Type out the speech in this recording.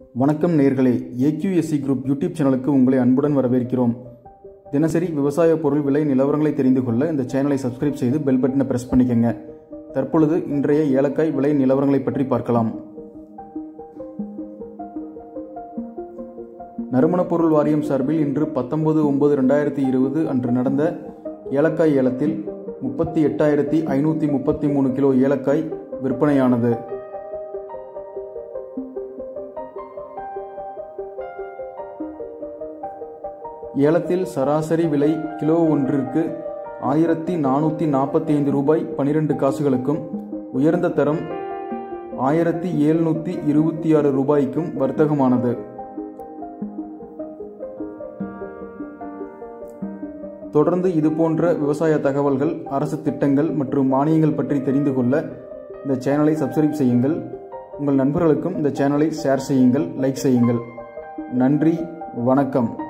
வணக்கம் நேர்களே AQSC group YouTube சேனலுக்கு உங்களை அன்புடன் வரவேற்கிறோம் தினசரி விவசாய பொருள் விலை நிலவரங்களை தெரிந்து கொள்ள இந்த சேனலை சப்ஸ்கிரைப் செய்து பெல் பட்டனை பிரஸ் பண்ணிக்கங்க தற்பொழுது இன்றைய ஏலக்காய் விலை நிலவரங்களை பற்றி பார்க்கலாம் நறுமணப் பொருள் வாரியம் சார்பில் இன்று பத்தொன்பது ஒன்பது ரெண்டாயிரத்தி இருபது அன்று நடந்த ஏலக்காய் ஏலத்தில் முப்பத்தி எட்டாயிரத்தி ஐநூற்றி முப்பத்தி மூணு கிலோ ஏலக்காய் விற்பனையானது ஏலத்தில் சராசரி விலை கிலோ ஒன்றிற்கு ஆயிரத்தி நானூற்றி நாற்பத்தி ஐந்து ரூபாய் பனிரெண்டு காசுகளுக்கும் உயர்ந்த தரம் ஆயிரத்தி எழுநூற்றி இருபத்தி ஆறு ரூபாய்க்கும் வர்த்தகமானது தொடர்ந்து இதுபோன்ற விவசாய தகவல்கள் அரசு திட்டங்கள் மற்றும் மானியங்கள் பற்றி தெரிந்து கொள்ள இந்த சேனலை சப்ஸ்கிரைப் செய்யுங்கள் உங்கள் நண்பர்களுக்கும் இந்த சேனலை ஷேர் செய்யுங்கள் லைக் செய்யுங்கள் நன்றி வணக்கம்